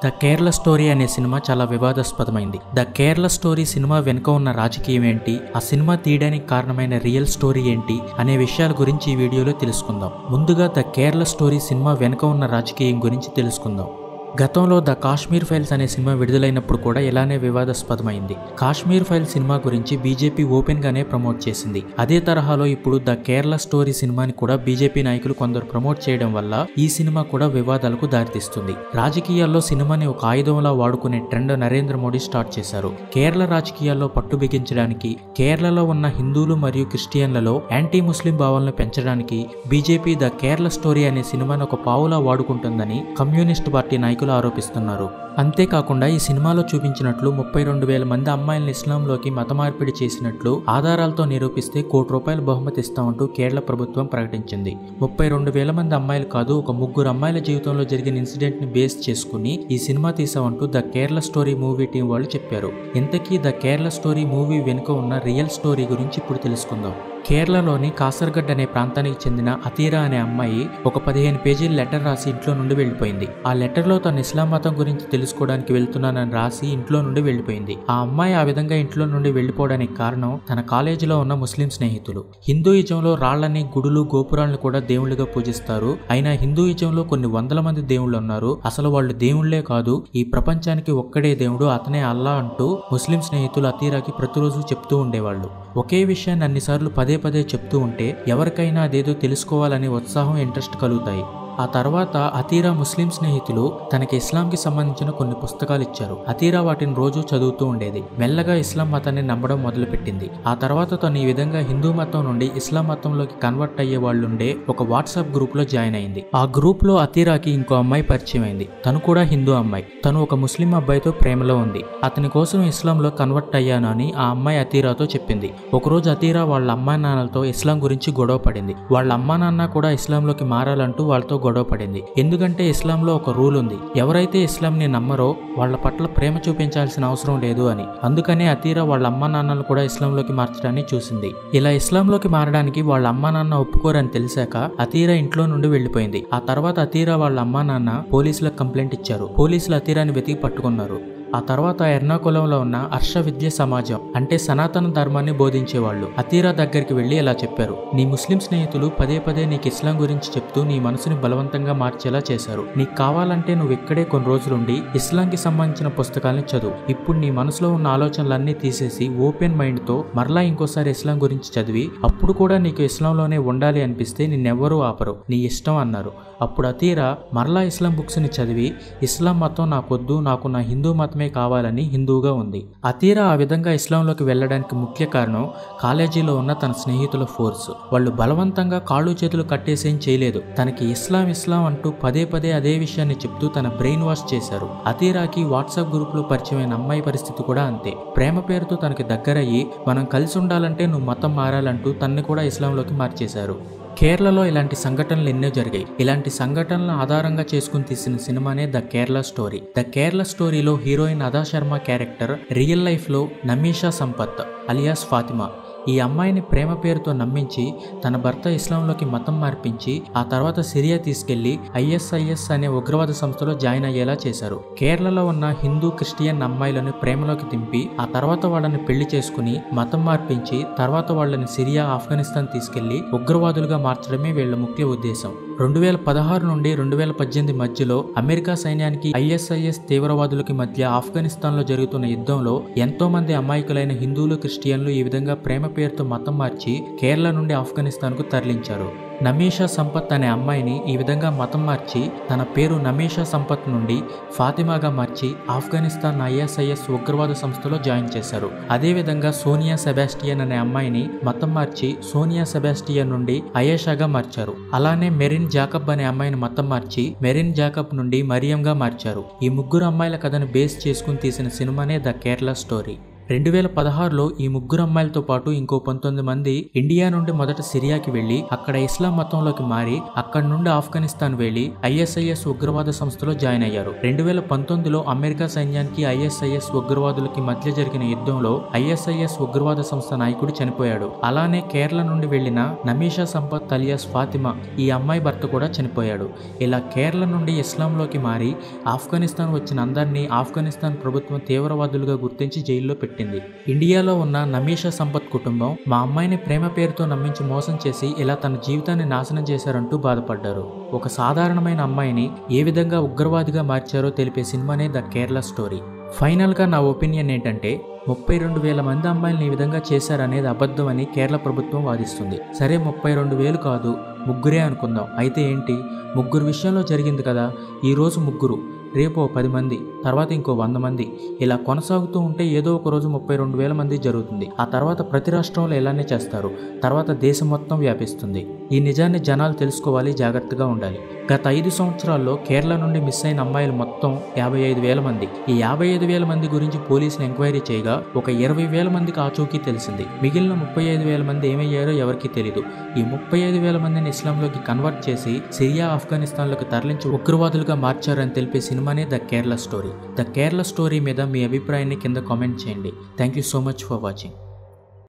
the Kerala story అనే సినిమా చాలా వివాదాస్పదమైంది ద కేరళ స్టోరీ సినిమా వెనుక ఉన్న రాజకీయం ఏంటి ఆ సినిమా తీయడానికి కారణమైన రియల్ స్టోరీ ఏంటి అనే విషయాల గురించి ఈ వీడియోలో తెలుసుకుందాం ముందుగా ద కేరళ స్టోరీ సినిమా వెనుక ఉన్న రాజకీయం గురించి తెలుసుకుందాం గతంలో ద కాశ్మీర్ ఫైల్స్ అనే సినిమా విడుదలైనప్పుడు కూడా ఇలానే వివాదాస్పదమైంది కాశ్మీర్ ఫైల్ సినిమా గురించి బీజేపీ ఓపెన్ గానే ప్రమోట్ చేసింది అదే తరహాలో ఇప్పుడు ద కేరళ స్టోరీ సినిమాని కూడా బీజేపీ నాయకులు కొందరు ప్రమోట్ చేయడం వల్ల ఈ సినిమా కూడా వివాదాలకు దారితీస్తుంది రాజకీయాల్లో సినిమాని ఒక ఆయుధంలా వాడుకునే ట్రెండ్ నరేంద్ర మోడీ స్టార్ట్ చేశారు కేరళ రాజకీయాల్లో పట్టు బిగించడానికి కేరళలో ఉన్న హిందువులు మరియు క్రిస్టియన్లలో యాంటీ ముస్లిం భావాలను పెంచడానికి బీజేపీ ద కేరళ స్టోరీ అనే సినిమాను ఒక పావులా వాడుకుంటుందని కమ్యూనిస్ట్ పార్టీ నాయకులు ఆరోపిస్తున్నారు అంతేకాకుండా ఈ సినిమాలో చూపించినట్లు ముప్పై రెండు వేల మంది అమ్మాయిలను ఇస్లాంలోకి మత మార్పిడి చేసినట్లు ఆధారాలతో నిరూపిస్తే కోటి రూపాయల బహుమతి ఇస్తామంటూ కేరళ ప్రభుత్వం ప్రకటించింది ముప్పై రెండు వేల మంది అమ్మాయిలు కాదు ఒక ముగ్గురు అమ్మాయిల జీవితంలో జరిగిన ఇన్సిడెంట్ ని బేస్ చేసుకుని ఈ సినిమా తీసామంటూ the Kerala story movie team వాళ్ళు చెప్పారు ఇంతకీ ద కేరళ స్టోరీ మూవీ వెనుక ఉన్న రియల్ స్టోరీ గురించి ఇప్పుడు తెలుసుకుందాం కేరళలోని కాసర్గడ్ అనే ప్రాంతానికి చెందిన అతీరా అనే అమ్మాయి ఒక పదిహేను పేజీల లెటర్ రాసి ఇంట్లో నుండి వెళ్ళిపోయింది ఆ లెటర్లో తను ఇస్లాం మతం గురించి తెలుసుకోవడానికి వెళ్తున్నానని రాసి ఇంట్లో నుండి వెళ్ళిపోయింది ఆ అమ్మాయి ఆ విధంగా ఇంట్లో నుండి వెళ్ళిపోవడానికి కారణం తన కాలేజీలో ఉన్న ముస్లిం స్నేహితులు హిందూయిజంలో రాళ్లని గుడులు గోపురాలను కూడా దేవుళ్ళుగా పూజిస్తారు అయినా హిందూయిజంలో కొన్ని వందల మంది దేవుళ్ళు ఉన్నారు అసలు వాళ్ళు దేవుళ్లే కాదు ఈ ప్రపంచానికి ఒక్కడే దేవుడు అతనే అల్లా అంటూ ముస్లిం స్నేహితులు అతీరాకి ప్రతిరోజు చెప్తూ ఉండేవాళ్ళు ఒకే విషయాన్ని అన్నిసార్లు పదే పదే చెప్తూ ఉంటే ఎవరికైనా అదేదో తెలుసుకోవాలనే ఉత్సాహం ఇంట్రెస్ట్ కలుగుతాయి ఆ తర్వాత అతీరా ముస్లిం స్నేహితులు తనకి ఇస్లాంకి సంబంధించిన కొన్ని పుస్తకాలు ఇచ్చారు అతీరా వాటిని రోజు చదువుతూ ఉండేది మెల్లగా ఇస్లాం మతాన్ని నమ్మడం మొదలుపెట్టింది ఆ తర్వాత తను ఈ విధంగా హిందూ మతం నుండి ఇస్లాం మతంలోకి కన్వర్ట్ అయ్యే వాళ్ళుండే ఒక వాట్సాప్ గ్రూప్ లో జాయిన్ అయింది ఆ గ్రూప్ లో అతీరాకి ఇంకో అమ్మాయి పరిచయం అయింది తను కూడా హిందూ అమ్మాయి తను ఒక ముస్లిం అబ్బాయితో ప్రేమలో ఉంది అతని కోసం ఇస్లాంలో కన్వర్ట్ అయ్యాను అని ఆ అమ్మాయి అతీరాతో చెప్పింది ఒకరోజు అతీరా వాళ్ళ అమ్మా నాన్నలతో ఇస్లాం గురించి గొడవ పడింది వాళ్ళ అమ్మా నాన్న కూడా ఇస్లాంలోకి మారాలంటూ వాళ్ళతో గొడవ పడింది ఎందుకంటే ఇస్లాంలో ఒక రూల్ ఉంది ఎవరైతే ఇస్లాంని నమ్మరో వాళ్ళ పట్ల ప్రేమ చూపించాల్సిన అవసరం లేదు అని అందుకనే అతీరా వాళ్ళ అమ్మా నాన్నలు కూడా ఇస్లాంలోకి మార్చడాన్ని చూసింది ఇలా ఇస్లాంలోకి మారడానికి వాళ్ళ అమ్మా నాన్న ఒప్పుకోరని తెలిసాక అతీరా ఇంట్లో నుండి వెళ్లిపోయింది ఆ తర్వాత అతీరా వాళ్ళ అమ్మా నాన్న పోలీసులకు కంప్లైంట్ ఇచ్చారు పోలీసులు అతీరాని వెతికి పట్టుకున్నారు ఆ తర్వాత ఎర్నాకుళంలో ఉన్న హర్ష విద్య సమాజం అంటే సనాతన ధర్మాన్ని బోధించేవాళ్ళు అతీరా దగ్గరికి వెళ్లి ఇలా చెప్పారు నీ ముస్లిం స్నేహితులు పదే పదే నీకు ఇస్లాం గురించి చెప్తూ నీ మనసుని బలవంతంగా మార్చేలా చేశారు నీకు కావాలంటే నువ్వు ఇక్కడే కొన్ని రోజులుండి ఇస్లాంకి సంబంధించిన పుస్తకాలను చదువు ఇప్పుడు నీ మనసులో ఉన్న ఆలోచనలన్నీ తీసేసి ఓపెన్ మైండ్ తో మరలా ఇంకోసారి ఇస్లాం గురించి చదివి అప్పుడు కూడా నీకు ఇస్లాంలోనే ఉండాలి అనిపిస్తే నిన్నెవ్వరూ ఆపరు నీ ఇష్టం అన్నారు అప్పుడు అతీరా మరలా ఇస్లాం బుక్స్ ని చదివి ఇస్లాం మతం నాకొద్దు నాకు నా హిందూ మతమే కావాలని హిందువుగా ఉంది అతీరా ఆ విధంగా ఇస్లాంలోకి వెళ్ళడానికి ముఖ్య కారణం కాలేజీలో ఉన్న తన స్నేహితుల ఫోర్స్ వాళ్ళు బలవంతంగా కాళ్ళు చేతులు కట్టేసేం చేయలేదు తనకి ఇస్లాం ఇస్లాం అంటూ పదే పదే అదే విషయాన్ని చెప్తూ తన బ్రెయిన్ వాష్ చేశారు అతీరాకి వాట్సాప్ గ్రూప్ లో పరిచయమైన అమ్మాయి పరిస్థితి కూడా అంతే ప్రేమ పేరుతో తనకి దగ్గరయ్యి మనం కలిసి ఉండాలంటే నువ్వు మతం మారాలంటూ తన్ని కూడా ఇస్లాంలోకి మార్చేశారు కేరళలో ఇలాంటి సంఘటనలు ఎన్నో జరిగాయి ఇలాంటి సంఘటనలను ఆధారంగా చేసుకుని తీసిన సినిమానే the Kerala story the Kerala స్టోరీలో హీరోయిన్ అదా శర్మ క్యారెక్టర్ రియల్ లైఫ్లో నమీషా సంపత్ అలియాస్ ఫాతిమా ఈ అమ్మాయిని ప్రేమ పేరుతో నమ్మించి తన భర్త ఇస్లాంలోకి మతం మార్పించి ఆ తర్వాత సిరియా తీసుకెళ్లి ఐఎస్ఐఎస్ అనే ఉగ్రవాద సంస్థలో జాయిన్ అయ్యేలా చేశారు కేరళలో ఉన్న హిందూ క్రిస్టియన్ అమ్మాయిలను ప్రేమలోకి దింపి ఆ తర్వాత వాళ్ళని పెళ్లి చేసుకుని మతం మార్పించి తర్వాత వాళ్ళని సిరియా ఆఫ్ఘనిస్తాన్ తీసుకెళ్లి ఉగ్రవాదులుగా మార్చడమే వీళ్ళ ముఖ్య ఉద్దేశం రెండు వేల పదహారు నుండి రెండు వేల పద్దెనిమిది మధ్యలో అమెరికా సైన్యానికి ఐఎస్ఐఎస్ తీవ్రవాదులకి మధ్య ఆఫ్ఘనిస్తాన్లో జరుగుతున్న యుద్ధంలో ఎంతో మంది అమాయకులైన హిందువులు క్రిస్టియన్లు ఈ విధంగా ప్రేమ పేరుతో మతం మార్చి కేరళ నుండి ఆఫ్ఘనిస్తాన్కు తరలించారు నమీషా సంపత్ అనే అమ్మాయిని ఈ విధంగా మతం మార్చి తన పేరు నమీషా సంపత్ నుండి ఫాతిమాగా మార్చి ఆఫ్ఘనిస్తాన్ ఐఎస్ఐఎస్ ఉగ్రవాద సంస్థలో జాయిన్ చేశారు అదేవిధంగా సోనియా సెబాస్టియన్ అనే అమ్మాయిని మతం మార్చి సోనియా సెబాస్టియన్ నుండి అయేషాగా మార్చారు అలానే మెరిన్ జాకబ్ అనే అమ్మాయిని మతం మార్చి మెరిన్ జాకబ్ నుండి మరియంగా మార్చారు ఈ ముగ్గురు అమ్మాయిల కథను బేస్ చేసుకుని తీసిన సినిమానే ద కేరళ స్టోరీ రెండు వేల పదహారులో ఈ ముగ్గురు అమ్మాయిలతో పాటు ఇంకో పంతొమ్మిది మంది ఇండియా నుండి మొదట సిరియాకి వెళ్లి అక్కడ ఇస్లాం మతంలోకి మారి అక్కడి నుండి ఆఫ్ఘనిస్తాన్ వెళ్లి ఐఎస్ఐఎస్ ఉగ్రవాద సంస్థలో జాయిన్ అయ్యారు రెండు వేల పంతొమ్మిదిలో అమెరికా సైన్యానికి ఐఎస్ఐఎస్ ఉగ్రవాదులకి మధ్య జరిగిన యుద్ధంలో ఐఎస్ఐఎస్ ఉగ్రవాద సంస్థ నాయకుడు చనిపోయాడు అలానే కేరళ నుండి వెళ్లిన నమీషా సంపత్ అలియాస్ ఫాతిమా ఈ అమ్మాయి భర్త కూడా చనిపోయాడు ఇలా కేరళ నుండి ఇస్లాంలోకి మారి ఆఫ్ఘనిస్తాన్ వచ్చిన అందరినీ ఆఫ్ఘనిస్తాన్ ప్రభుత్వం తీవ్రవాదులుగా గుర్తించి జైల్లో పెట్టింది ఇండియాలో ఉన్న నమీషా సంపత్ కుటుంబం మా అమ్మాయిని ప్రేమ పేరుతో నమ్మించి మోసం చేసి ఇలా తన జీవితాన్ని నాశనం చేశారంటూ బాధపడ్డారు ఒక సాధారణమైన అమ్మాయిని ఏ విధంగా ఉగ్రవాదిగా మార్చారో తెలిపే సినిమానే ద కేరళ స్టోరీ ఫైనల్గా నా ఒపీనియన్ ఏంటంటే ముప్పై రెండు వేల మంది అమ్మాయిలను ఈ విధంగా చేశారనేది అబద్ధం అని కేరళ ప్రభుత్వం వాదిస్తుంది సరే ముప్పై రెండు వేలు కాదు ముగ్గురే అనుకుందాం అయితే ఏంటి ముగ్గురు విషయంలో జరిగింది కదా ఈరోజు ముగ్గురు రేపు ఓ పది మంది తర్వాత ఇంకో వంద మంది ఇలా కొనసాగుతూ ఉంటే ఏదో ఒక రోజు ముప్పై రెండు వేల మంది జరుగుతుంది ఆ తర్వాత ప్రతి రాష్ట్రంలో ఇలానే చేస్తారు తర్వాత దేశం మొత్తం వ్యాపిస్తుంది ఈ నిజాన్ని జనాలు తెలుసుకోవాలి జాగ్రత్తగా ఉండాలి గత ఐదు సంవత్సరాల్లో కేరళ నుండి మిస్ అయిన అమ్మాయిలు మొత్తం యాభై ఐదు వేల మంది ఈ యాభై ఐదు వేల మంది గురించి పోలీసులు ఎంక్వైరీ చేయగా ఒక ఇరవై వేల మందికి ఆచూకీ తెలిసింది మిగిలిన ముప్పై ఐదు వేల మంది ఏమయ్యారో ఎవరికీ తెలియదు ఈ ముప్పై ఐదు వేల మందిని ఇస్లాంలోకి కన్వర్ట్ చేసి సిరియా ఆఫ్ఘనిస్తాన్లోకి తరలించి ఉగ్రవాదులుగా మార్చారని తెలిపే సినిమానే the Kerala story the Kerala story మీద మీ అభిప్రాయాన్ని కింద కామెంట్ చేయండి thank you so much for watching